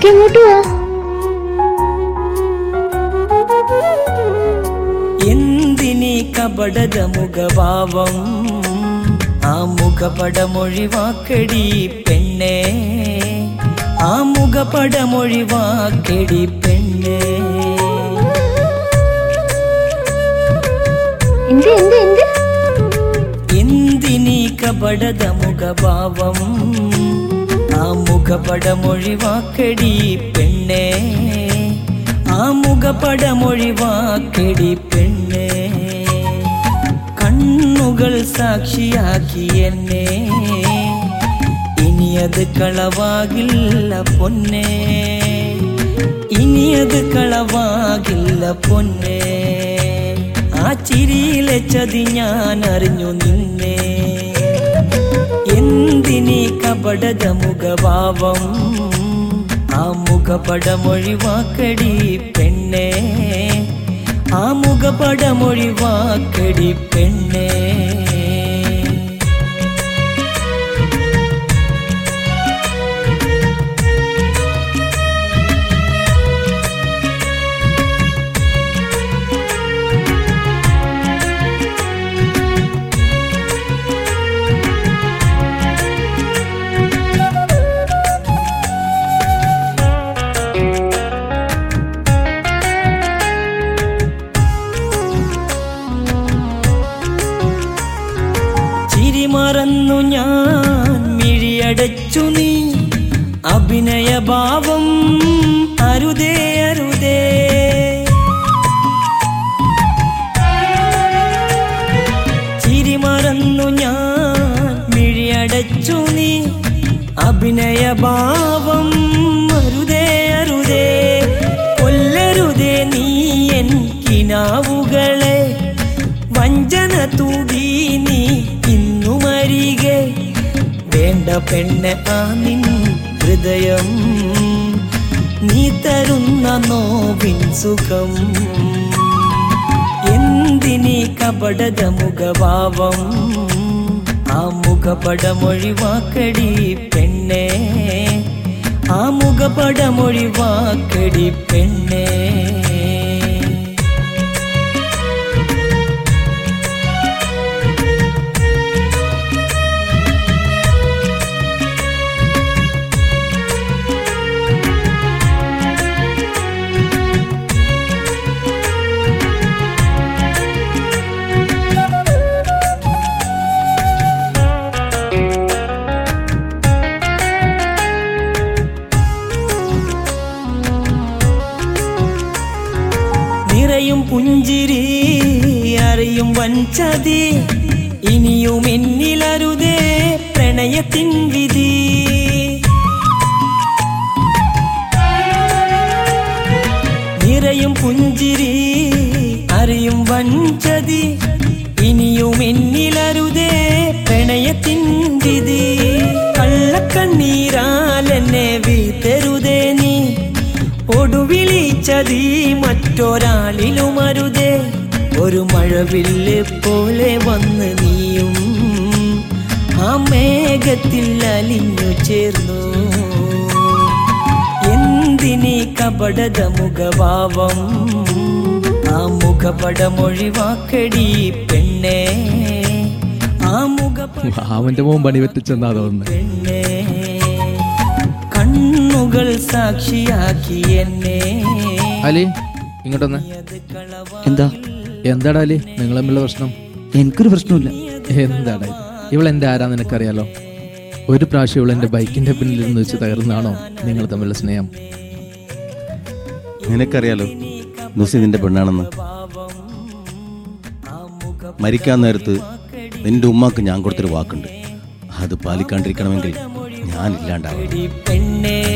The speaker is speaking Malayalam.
എങ്ങോട്ട് പോവാ എന്തിനീ കപടത മുഖഭാവം ആ മുഖപടമൊഴിവാക്കടി പെണ്ണേ ആ മുഖപടമൊഴിവാക്കടി പെണ്ണേ എന്ത് എന്ത് എന്ത് എന്തിനീ കപടത മുഖഭാവം ആ മുഖപടമൊഴിവാക്കടി പെണ്ണേ ആ മുഖപടമൊഴിവാക്കടി പെണ്ണേ കണ്ണുകൾ സാക്ഷിയാക്കി എന്നെ ഇനിയത് കളവാകില്ല പൊന്നേ ഇനിയത് കളവാകില്ല പൊന്നേ ആ ചിരിയിലെ ചതി ഞാൻ അറിഞ്ഞു നിന്നേ എന്തിനീ കപടത മുഖഭാവം ആ മുഖപടമൊഴിവാക്കടി പെണ്ണേ ആ മുഖപടമൊഴിവാക്കടി പെണ്ണേ ചിരി മറന്നു ഞാൻ മിഴിയടച്ചു നീ അഭിനയഭാവം അരുതേ അരുതേ ചിരി മറന്നു ഞാൻ മിഴിയടച്ചു നീ അഭിനയഭാവം അരുതേ അരുതേ കൊല്ലരുതേ നീ എൻ കിനാവുകളെ വഞ്ചന തൂകി നീ ഇന്നു മരികെ വേണ്ട പെണ്ണ് ആ നിൻ ഹൃദയം നീ തരുന്ന നോവിൻ സുഖം എന്തിനീ കപടത മുഖഭാവം ആ മുഖപടമൊഴിവാക്കടി പെണ്ണേ ആ മുഖപടമൊഴിവാക്കടി പെണ്ണേ നിറയും പുഞ്ചിരി അറിയും വഞ്ചതി ഇനിയും എന്നിലരുതേ പ്രണയത്തിൻ വിധി നിറയും പുഞ്ചിരി അറിയും വഞ്ചതി ഇനിയും എന്നിലരുതേ പ്രണയത്തിൻ വിധി കള്ളക്കണ്ണീരാൽ എന്നെ വീത്തരുതേ നീ ഒടുവിളിച്ചതി മറ്റൊരാളിലും അരുതേ ഒരു മഴവില്ല് പോലെ വന്ന് നീയും ആ മേഘത്തിൽ അലിഞ്ഞു ചേർന്നു എന്തിനീ കപടത മുഖഭാവം ആ മുഖപടമൊഴിവാക്കടി പെണ്ണേ ആ മുഖപട അവന്റെ മോൻ പണി പറ്റിച്ചെന്നാ തോന്നുന്നത് പെണ്ണേ കണ്ണുകൾ സാക്ഷിയാക്കി എന്നെ അലി ഇങ്ങോട്ടൊന്ന് എന്താ എന്താടാ അലി നിങ്ങൾ തമ്മിലുള്ള പ്രശ്നം എനിക്കൊരു പ്രശ്നമില്ല എന്താടാ ഇവൾ എൻ്റെ ആരാ നിനക്കറിയാലോ ഒരു പ്രാവശ്യം ഇവൾ എൻ്റെ ബൈക്കിന്റെ പിന്നിൽ നിന്ന് വെച്ച് തകർന്നാണോ നിങ്ങൾ തമ്മിലുള്ള സ്നേഹം നിനക്കറിയാലോ നുസി നിന്റെ പെണ്ണാണെന്ന് മരിക്കാൻ നേരത്ത് നിന്റെ ഉമ്മാക്ക് ഞാൻ കൊടുത്തൊരു വാക്കുണ്ട് അത് പാലിക്കാണ്ടിരിക്കണമെങ്കിൽ ഞാൻ ഇല്ലാണ്ടാവും എടി പെണ്ണേ